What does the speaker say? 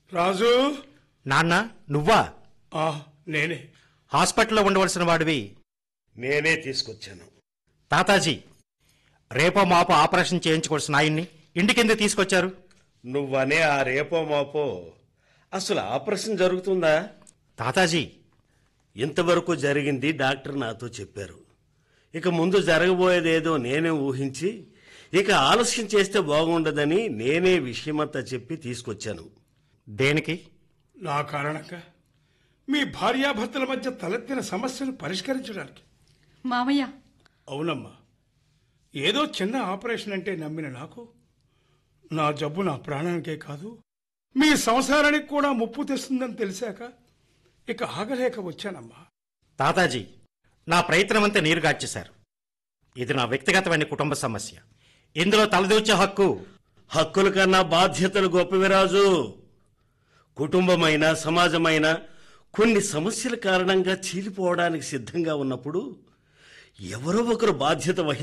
రాజు నాన్న నువ్వా ఆ నేనే హాస్పిటల్లో ఉండవలసిన వాడివి నేనే తీసుకొచ్చాను తాతాజీ రేపో మాపో ఆపరేషన్ చేయించుకోవాల్సిన ఆయన్ని ఇంటికింద తీసుకొచ్చారు నువ్వనే ఆ రేపో మాపో అసలు ఆపరేషన్ జరుగుతుందా తాతాజీ ఇంతవరకు జరిగింది డాక్టర్ నాతో చెప్పారు ఇక ముందు జరగబోయేదేదో నేనే ఊహించి ఇక ఆలస్యం చేస్తే బాగుండదని నేనే విషయమంతా చెప్పి తీసుకొచ్చాను దేనికి నా కారణంగా మీ భార్యాభర్తల మధ్య తలెత్తిన సమస్యను పరిష్కరించడానికి మామయ్య అవునమ్మా ఏదో చిన్న ఆపరేషన్ అంటే నమ్మిన నాకు నా జబ్బు నా ప్రాణానికే కాదు మీ సంసారానికి కూడా ముప్పు తెస్తుందని తెలిసాక ఇక ఆగలేక వచ్చానమ్మా తాతాజీ నా ప్రయత్నమంతా నీరు గార్చేశారు ఇది నా వ్యక్తిగతమైన కుటుంబ సమస్య ఇందులో తలదూచే హక్కు హక్కుల కన్నా బాధ్యతలు గొప్పవి రాజు కుటుంబమైన సమాజమైన కొన్ని సమస్యల కారణంగా చీలిపోవడానికి సిద్ధంగా ఉన్నప్పుడు ఎవరో ఒకరు బాధ్యత వహి